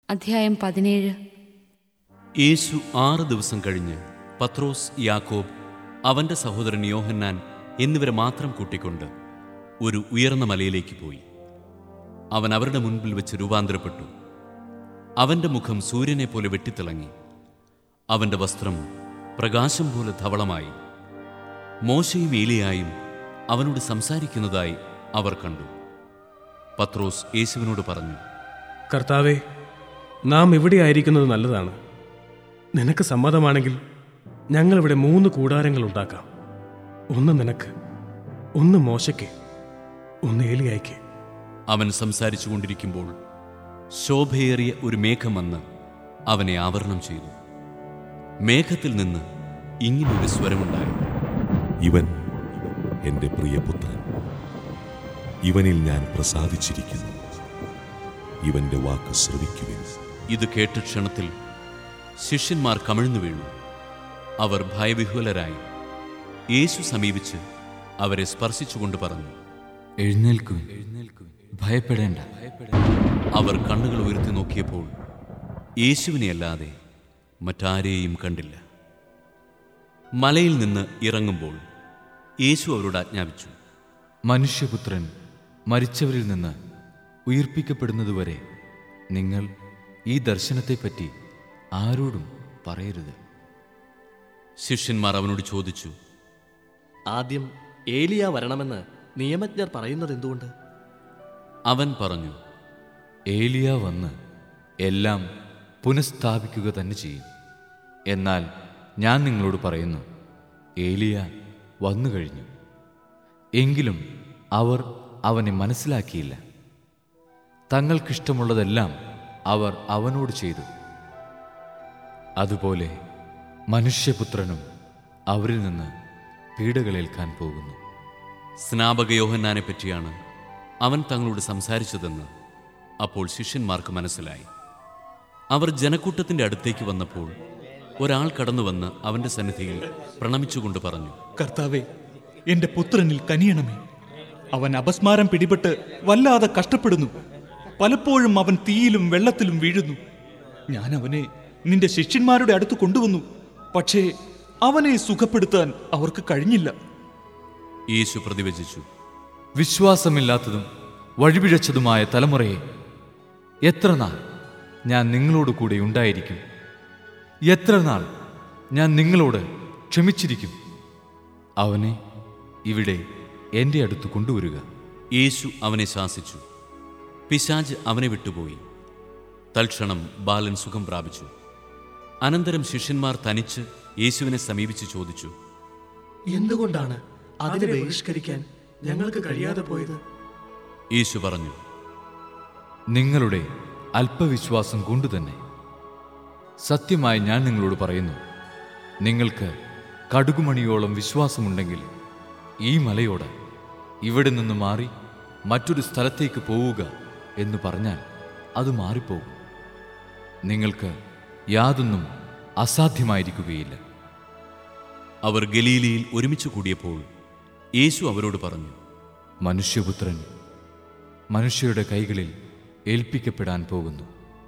അധ്യായം പതിനേഴ് യേശു ആറ് ദിവസം കഴിഞ്ഞ് പത്രോസ് യാക്കോബ് അവന്റെ സഹോദരൻ യോഹന്നാൻ എന്നിവരെ മാത്രം കൂട്ടിക്കൊണ്ട് ഒരു ഉയർന്ന മലയിലേക്ക് പോയി അവൻ അവരുടെ മുൻപിൽ വെച്ച് രൂപാന്തരപ്പെട്ടു അവന്റെ മുഖം സൂര്യനെ പോലെ വെട്ടിത്തിളങ്ങി അവന്റെ വസ്ത്രം പ്രകാശം പോലെ ധവളമായി മോശയും ഏലിയായും അവനോട് സംസാരിക്കുന്നതായി അവർ കണ്ടു പത്രോസ് യേശുവിനോട് പറഞ്ഞു കർത്താവെ നാം ഇവിടെ ആയിരിക്കുന്നത് നല്ലതാണ് നിനക്ക് സമ്മതമാണെങ്കിൽ ഞങ്ങളിവിടെ മൂന്ന് കൂടാരങ്ങൾ ഉണ്ടാക്കാം ഒന്ന് നിനക്ക് ഒന്ന് മോശയ്ക്ക് ഒന്ന് ഏലിയായ്ക്ക് അവൻ സംസാരിച്ചു കൊണ്ടിരിക്കുമ്പോൾ ശോഭയേറിയ ഒരു മേഘം വന്ന് അവനെ ആവരണം ചെയ്തു മേഘത്തിൽ നിന്ന് ഇങ്ങനൊരു സ്വരമുണ്ടായി ഇവൻ എൻ്റെ പ്രിയപുത്രൻ ഇവനിൽ ഞാൻ പ്രസാദിച്ചിരിക്കുന്നു ഇവന്റെ വാക്ക് ശ്രവിക്കുവിൻ ഇത് കേട്ട ക്ഷണത്തിൽ ശിഷ്യന്മാർ കമിഴ്ന്നു വീണു അവർ ഭയവിഹ്വലരായി യേശു സമീപിച്ച് അവരെ സ്പർശിച്ചുകൊണ്ട് പറഞ്ഞു എഴുന്നേൽക്കുവിൻ എഴുന്നേൽക്കുവിൻ ഭയപ്പെടേണ്ട അവർ കണ്ണുകൾ ഉയർത്തി നോക്കിയപ്പോൾ യേശുവിനെ അല്ലാതെ മറ്റാരെയും കണ്ടില്ല മലയിൽ നിന്ന് ഇറങ്ങുമ്പോൾ യേശു അവരോട് ആജ്ഞാപിച്ചു മനുഷ്യപുത്രൻ മരിച്ചവരിൽ നിന്ന് ഉയിർപ്പിക്കപ്പെടുന്നതുവരെ നിങ്ങൾ ഈ ദർശനത്തെപ്പറ്റി ആരോടും പറയരുത് ശിഷ്യന്മാർ അവനോട് ചോദിച്ചു ആദ്യം ഏലിയ വരണമെന്ന് നിയമജ്ഞർ പറയുന്നത് എന്തുകൊണ്ട് അവൻ പറഞ്ഞു ഏലിയ വന്ന് എല്ലാം പുനഃസ്ഥാപിക്കുക തന്നെ ചെയ്യും എന്നാൽ ഞാൻ നിങ്ങളോട് പറയുന്നു ഏലിയ വന്നു കഴിഞ്ഞു എങ്കിലും അവർ അവനെ മനസ്സിലാക്കിയില്ല തങ്ങൾക്കിഷ്ടമുള്ളതെല്ലാം അവർ അവനോട് ചെയ്തു അതുപോലെ മനുഷ്യപുത്രനും അവരിൽ നിന്ന് പീഡകളേൽക്കാൻ പോകുന്നു സ്നാപക യോഹന്നാനെ പറ്റിയാണ് അവൻ തങ്ങളോട് സംസാരിച്ചതെന്ന് അപ്പോൾ ശിഷ്യന്മാർക്ക് മനസ്സിലായി അവർ ജനക്കൂട്ടത്തിന്റെ അടുത്തേക്ക് വന്നപ്പോൾ ഒരാൾ കടന്നു വന്ന് അവന്റെ സന്നിധിയിൽ പ്രണമിച്ചുകൊണ്ട് പറഞ്ഞു കർത്താവെ എന്റെ പുത്രനിൽ കനിയണമേ അവൻ അപസ്മാരം പിടിപെട്ട് വല്ലാതെ കഷ്ടപ്പെടുന്നു പലപ്പോഴും അവൻ തീയിലും വെള്ളത്തിലും വീഴുന്നു ഞാൻ അവനെ നിന്റെ ശിഷ്യന്മാരുടെ അടുത്ത് കൊണ്ടുവന്നു പക്ഷേ അവനെ സുഖപ്പെടുത്താൻ അവർക്ക് കഴിഞ്ഞില്ല യേശു പ്രതിവചിച്ചു വിശ്വാസമില്ലാത്തതും വഴിപിഴച്ചതുമായ തലമുറയെ എത്ര നാൾ ഞാൻ നിങ്ങളോട് കൂടെ ഉണ്ടായിരിക്കും എത്ര നാൾ ഞാൻ നിങ്ങളോട് ക്ഷമിച്ചിരിക്കും അവനെ ഇവിടെ എൻ്റെ അടുത്ത് കൊണ്ടുവരിക യേശു അവനെ ശാസിച്ചു പിശാജ് അവനെ വിട്ടുപോയി തൽക്ഷണം ബാലൻ സുഖം പ്രാപിച്ചു അനന്തരം ശിഷ്യന്മാർ തനിച്ച് യേശുവിനെ സമീപിച്ച് ചോദിച്ചു എന്തുകൊണ്ടാണ് അതിനെ ബഹിഷ്കരിക്കാൻ ഞങ്ങൾക്ക് കഴിയാതെ പോയത് യേശു പറഞ്ഞു നിങ്ങളുടെ അല്പവിശ്വാസം കൊണ്ടുതന്നെ സത്യമായി ഞാൻ നിങ്ങളോട് പറയുന്നു നിങ്ങൾക്ക് കടുകുമണിയോളം വിശ്വാസമുണ്ടെങ്കിൽ ഈ മലയോട് ഇവിടെ നിന്ന് മാറി മറ്റൊരു സ്ഥലത്തേക്ക് പോവുക എന്ന് പറഞ്ഞാൽ അത് മാറിപ്പോകും നിങ്ങൾക്ക് യാതൊന്നും അസാധ്യമായിരിക്കുകയില്ല അവർ ഗലീലിയിൽ ഒരുമിച്ച് കൂടിയപ്പോൾ യേശു അവരോട് പറഞ്ഞു മനുഷ്യപുത്രൻ മനുഷ്യരുടെ കൈകളിൽ ഏൽപ്പിക്കപ്പെടാൻ പോകുന്നു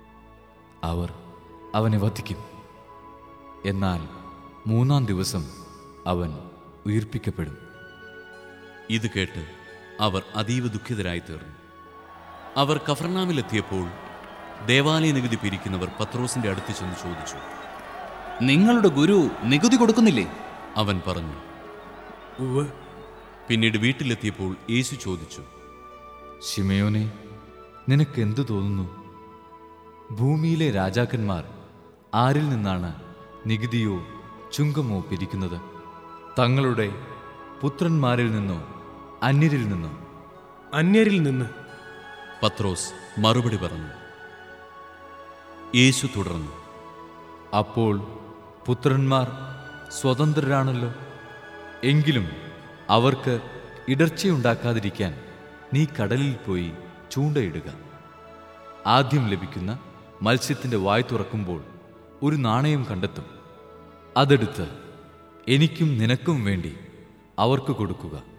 അവർ അവനെ വധിക്കും എന്നാൽ മൂന്നാം ദിവസം അവൻ ഉയിർപ്പിക്കപ്പെടും ഇത് കേട്ട് അവർ അതീവ ദുഃഖിതരായി തീർന്നു അവർ കഫർനാമിലെത്തിയപ്പോൾ ദേവാലയ നികുതി പിരിക്കുന്നവർ പത്രോസിന്റെ അടുത്ത് ചെന്ന് ചോദിച്ചു നിങ്ങളുടെ ഗുരു നികുതി കൊടുക്കുന്നില്ലേ അവൻ പറഞ്ഞു ഉവ് പിന്നീട് വീട്ടിലെത്തിയപ്പോൾ യേശു ചോദിച്ചു ശിമയോനെ നിനക്ക് എന്തു തോന്നുന്നു ഭൂമിയിലെ രാജാക്കന്മാർ ആരിൽ നിന്നാണ് നികുതിയോ ചുങ്കമോ പിരിക്കുന്നത് തങ്ങളുടെ പുത്രന്മാരിൽ നിന്നോ അന്യരിൽ നിന്നോ അന്യരിൽ നിന്ന് പത്രോസ് മറുപടി പറഞ്ഞു യേശു തുടർന്നു അപ്പോൾ പുത്രന്മാർ സ്വതന്ത്രരാണല്ലോ എങ്കിലും അവർക്ക് ഇടർച്ചയുണ്ടാക്കാതിരിക്കാൻ നീ കടലിൽ പോയി ചൂണ്ടയിടുക ആദ്യം ലഭിക്കുന്ന മത്സ്യത്തിൻ്റെ വായ് തുറക്കുമ്പോൾ ഒരു നാണയം കണ്ടെത്തും അതെടുത്ത് എനിക്കും നിനക്കും വേണ്ടി അവർക്ക് കൊടുക്കുക